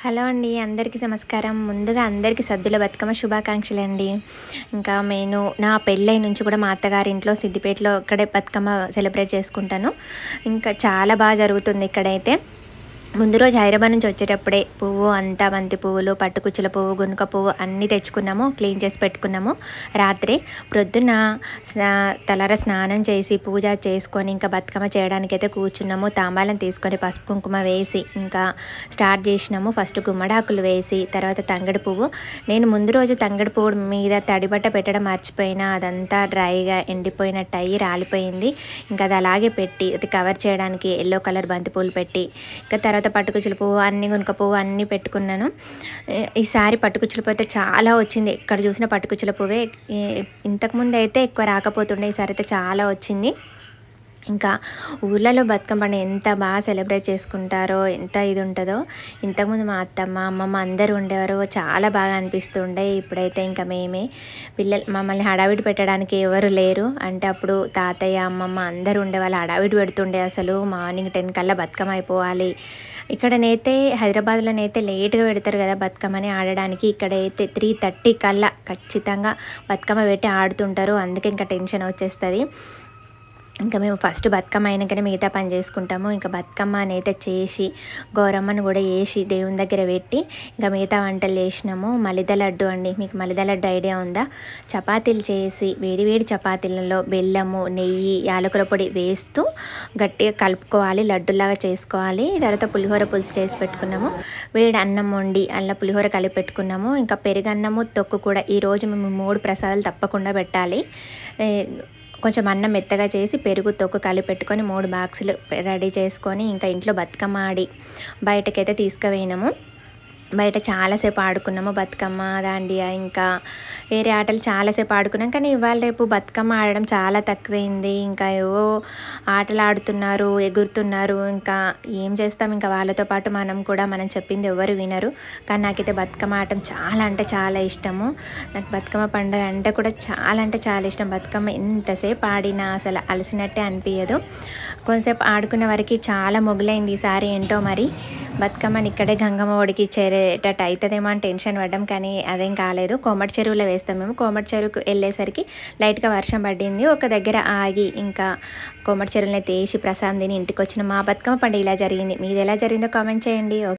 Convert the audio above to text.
hello అండి అందరికీ నమస్కారం ముందుగా అందరికీ సద్దుల బతుకమ్మ శుభాకాంక్షలు అండి ఇంకా నేను నా పెళ్ళై నుంచి కూడా మా అత్తగారింట్లో సిద్దిపేటలో ఇక్కడే బతుకమ్మ సెలబ్రేట్ చేసుకుంటాను ఇంకా చాలా బాగా జరుగుతుంది ఇక్కడైతే ముందు రోజు హైదరాబాద్ నుంచి వచ్చేటప్పుడే పువ్వు అంతా బంతి పువ్వులు పట్టుకుచ్చుల పువ్వు గునుక పువ్వు అన్నీ తెచ్చుకున్నాము క్లీన్ చేసి పెట్టుకున్నాము రాత్రి ప్రొద్దున స్నా తలార స్నానం చేసి పూజ చేసుకొని ఇంకా బతుకమ్మ చేయడానికి అయితే కూర్చున్నాము తాంబాలం తీసుకొని పసుపు కుంకుమ వేసి ఇంకా స్టార్ట్ చేసినాము ఫస్ట్ గుమ్మడాకులు వేసి తర్వాత తంగడి పువ్వు నేను ముందు రోజు తంగడి పువ్వు మీద తడిబట్ట పెట్టడం మర్చిపోయినా అదంతా డ్రైగా ఎండిపోయినట్టు అయ్యి రాలిపోయింది ఇంకా అది అలాగే పెట్టి అది కవర్ చేయడానికి ఎల్లో కలర్ బంతి పూలు పెట్టి ఇంకా తర్వాత పట్టుకుచ్చుల పువ్వు అన్ని గునుక పువ్వు అన్నీ పెట్టుకున్నాను ఈ- ఈసారి పట్టుకుచ్చుల పువ్వు అయితే చాలా వచ్చింది ఎక్కడ చూసినా పట్టుకుచ్చుల పువ్వే ఈ- ఇంతకుముందు అయితే ఎక్కువ రాకపోతుండే ఈసారి అయితే చాలా వచ్చింది ఇంకా ఊర్లలో బతుకమ్మ పండుగ ఎంత బాగా సెలబ్రేట్ చేసుకుంటారో ఎంత ఇది ఉంటుందో ఇంతకుముందు మా అత్తమ్మ అమ్మమ్మ అందరూ ఉండేవారు చాలా బాగా అనిపిస్తుండే ఇప్పుడైతే ఇంకా మేమే పిల్లలు మమ్మల్ని హడావిడి పెట్టడానికి ఎవరు లేరు అంటే అప్పుడు తాతయ్య అమ్మమ్మ అందరూ ఉండేవాళ్ళు హడావిడి పెడుతుండే అసలు మార్నింగ్ టెన్ కల్లా బతుకమ్మ అయిపోవాలి ఇక్కడనైతే హైదరాబాద్లోనైతే లేట్గా పెడతారు కదా బతుకమ్మని ఆడడానికి ఇక్కడైతే త్రీ థర్టీ కల్లా ఖచ్చితంగా బతుకమ్మ పెట్టి ఆడుతుంటారు అందుకే ఇంకా టెన్షన్ వచ్చేస్తుంది ఇంకా మేము ఫస్ట్ బతుకమ్మ అయినాకనే మిగతా పని చేసుకుంటాము ఇంకా బతుకమ్మ అయితే చేసి గౌరమ్మను కూడా వేసి దేవుని దగ్గర పెట్టి ఇంకా మిగతా వంటలు చేసినాము మలిద లడ్డు అండి మీకు మలిద లడ్డు ఐడియా ఉందా చపాతీలు చేసి వేడి వేడి చపాతీలలో బెల్లము నెయ్యి యాలకుల పొడి వేస్తూ గట్టిగా కలుపుకోవాలి లడ్డులాగా చేసుకోవాలి తర్వాత పులిహోర పులుసు చేసి పెట్టుకున్నాము వేడి అన్నం వండి అల్ల పులిహోర కలిపి పెట్టుకున్నాము ఇంకా పెరుగన్నము తొక్కు కూడా ఈరోజు మేము మూడు ప్రసాదాలు తప్పకుండా పెట్టాలి ఏ, కొంచెం అన్నం మెత్తగా చేసి పెరుగు తొక్కు కలిపి పెట్టుకొని మూడు బాక్సులు రెడీ చేసుకొని ఇంకా ఇంట్లో బతుకమ్మ ఆడి బయటకైతే తీసుకుపోయినాము బయట చాలాసేపు ఆడుకున్నాము బతుకమ్మ దాండియా ఇంకా వేరే ఆటలు చాలాసేపు ఆడుకున్నాం కానీ ఇవాళ రేపు బతుకమ్మ ఆడడం చాలా తక్కువైంది ఇంకా ఏవో ఆటలు ఆడుతున్నారు ఎగురుతున్నారు ఇంకా ఏం చేస్తాం ఇంకా వాళ్ళతో పాటు మనం కూడా మనం చెప్పింది ఎవరు వినరు కానీ నాకైతే బతుకమ్మ ఆడటం చాలా అంటే చాలా ఇష్టము నాకు బతుకమ్మ పండుగ అంటే కూడా చాలా అంటే చాలా ఇష్టం బతుకమ్మ ఎంతసేపు ఆడినా అసలు అలసినట్టే అనిపించదు కొంతసేపు ఆడుకునే వరకు చాలా మొగులైంది ఈసారి ఏంటో మరి బతుకమ్మని ఇక్కడే గంగమ్మ ఒడికి చేరేటట్టు అవుతుందేమో అని టెన్షన్ పడ్డాం కానీ అదేం కాలేదు కోమటి చెరువులో వేస్తాం మేము కోమటి చెరువుకు వెళ్ళేసరికి లైట్గా వర్షం పడింది ఒక దగ్గర ఆగి ఇంకా కోమటి చెరువులో తీసి ప్రసాదం తిని ఇంటికి వచ్చిన మా బతుకమ్మ పండుగ ఇలా జరిగింది మీది ఎలా జరిగిందో కామెంట్ చేయండి